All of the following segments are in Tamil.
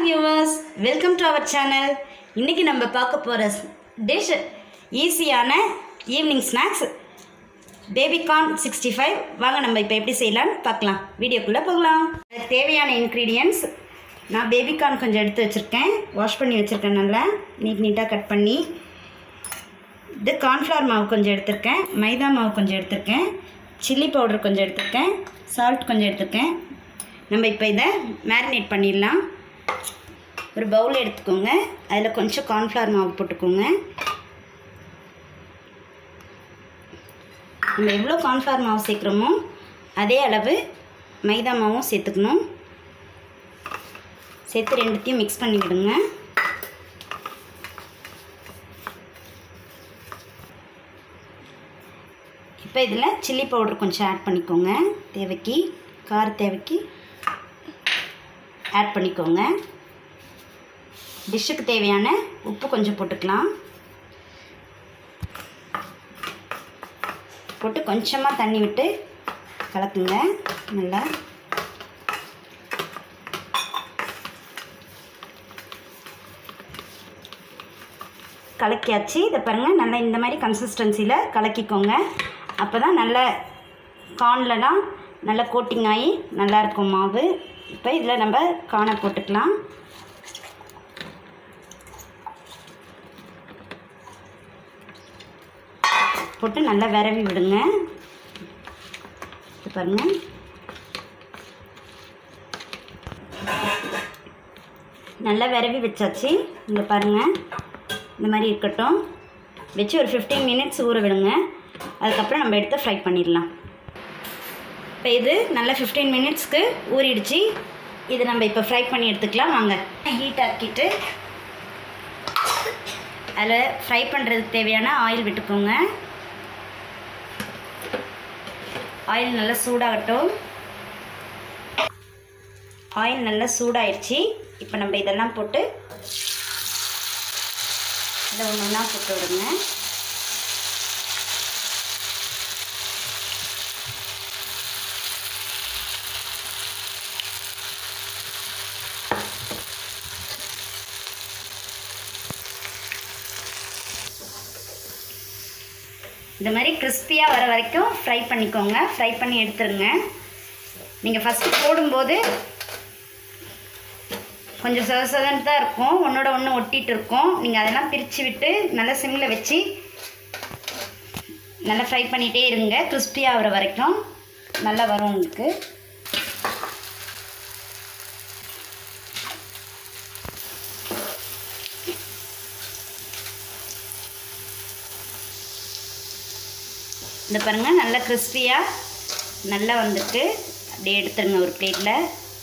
viewers welcome to our channel இன்றைக்கி நம்ம பார்க்க போகிற டிஷ் ஈஸியான evening snacks baby corn sixty five வாங்க நம்ம இப்போ எப்படி செய்யலாம்னு பார்க்கலாம் வீடியோக்குள்ளே போகலாம் அதுக்கு தேவையான இன்க்ரீடியன்ட்ஸ் நான் பேபிகார்ன் கொஞ்சம் எடுத்து வச்சுருக்கேன் வாஷ் பண்ணி வச்சுருக்கேன் நல்லா நீட் நீட்டாக கட் பண்ணி இது கார்ன்ஃப்ளவர் மாவு கொஞ்சம் எடுத்திருக்கேன் மைதா மாவு கொஞ்சம் எடுத்திருக்கேன் சில்லி பவுடர் கொஞ்சம் எடுத்திருக்கேன் சால்ட் கொஞ்சம் எடுத்திருக்கேன் நம்ம இப்போ இதை மேரினேட் பண்ணிடலாம் ஒரு பவுல் எடுத்துக்கோங்க அதில் கொஞ்சம் கார்ன்ஃப்ளவர் மாவு போட்டுக்கோங்க நம்ம எவ்வளோ கார்ன்ஃப்ளவர் மாவு சேர்க்குறோமோ அதே அளவு மைதா மாவும் சேர்த்துக்கணும் சேர்த்து ரெண்டுத்தையும் மிக்ஸ் பண்ணி விடுங்க இப்போ இதில் சில்லி பவுடர் கொஞ்சம் ஆட் பண்ணிக்கோங்க தேவைக்கு கார தேவைக்கு ஆட் பண்ணிக்கோங்க டிஷ்ஷுக்கு தேவையான உப்பு கொஞ்சம் போட்டுக்கலாம் போட்டு கொஞ்சமாக தண்ணி விட்டு கலக்குங்க நல்லா கலக்கியாச்சு இதை பாருங்கள் நல்லா இந்த மாதிரி கன்சிஸ்டன்சியில் கலக்கிக்கோங்க அப்போ தான் நல்ல கார்ன்லலாம் நல்லா கோட்டிங் ஆகி நல்லாயிருக்கும் மாவு இப்போ இதில் நம்ம கானை போட்டுக்கலாம் போட்டு நல்லா விரவி விடுங்க இது பாருங்கள் நல்லா விரவி வச்சாச்சு இங்கே பாருங்கள் இந்த மாதிரி இருக்கட்டும் வச்சு ஒரு ஃபிஃப்டீன் மினிட்ஸ் ஊற விடுங்க அதுக்கப்புறம் நம்ம எடுத்து ஃப்ரை பண்ணிடலாம் இப்போ இது நல்லா ஃபிஃப்டீன் மினிட்ஸ்க்கு ஊறிடுச்சு இது நம்ம இப்போ ஃப்ரை பண்ணி எடுத்துக்கலாம் வாங்க ஹீட் ஆக்கிட்டு அதில் ஃப்ரை பண்ணுறதுக்கு தேவையான ஆயில் விட்டுக்கோங்க ஆயில் நல்லா சூடாகட்டும் ஆயில் நல்லா சூடாயிடுச்சு இப்போ நம்ம இதெல்லாம் போட்டு இதை ஒன்று ஒன்றா போட்டு விடுங்க இந்த மாதிரி கிறிஸ்பியாக வர வரைக்கும் ஃப்ரை பண்ணிக்கோங்க ஃப்ரை பண்ணி எடுத்துருங்க நீங்கள் ஃபஸ்ட்டு போடும்போது கொஞ்சம் சத சதன்னு தான் இருக்கும் ஒன்றோட ஒன்று ஒட்டிகிட்டு இருக்கும் நீங்கள் அதெல்லாம் பிரித்து விட்டு நல்லா சிம்மில் வச்சு நல்லா ஃப்ரை பண்ணிகிட்டே இருங்க கிறிஸ்பியாக ஆகிற வரைக்கும் நல்லா வரும் உங்களுக்கு இந்த பாருங்கள் நல்லா கிறிஸ்பியாக நல்லா வந்துட்டு அப்படியே எடுத்துருங்க ஒரு பிளேட்டில்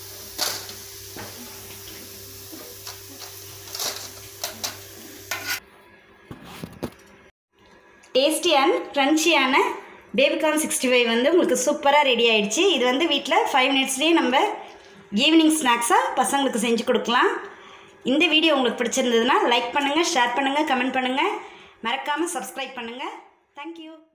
டேஸ்டி அண்ட் க்ரன்ச்சியான பேபிகார்ன் சிக்ஸ்டி ஃபைவ் வந்து உங்களுக்கு சூப்பராக ரெடி ஆகிடுச்சு இது வந்து வீட்டில் ஃபைவ் மினிட்ஸ்லேயே நம்ம ஈவினிங் ஸ்நாக்ஸாக பசங்களுக்கு செஞ்சு கொடுக்கலாம் இந்த வீடியோ உங்களுக்கு பிடிச்சிருந்ததுன்னா லைக் பண்ணுங்கள் ஷேர் பண்ணுங்கள் கமெண்ட் பண்ணுங்கள் மறக்காமல் சப்ஸ்கிரைப் பண்ணுங்கள் தேங்க்யூ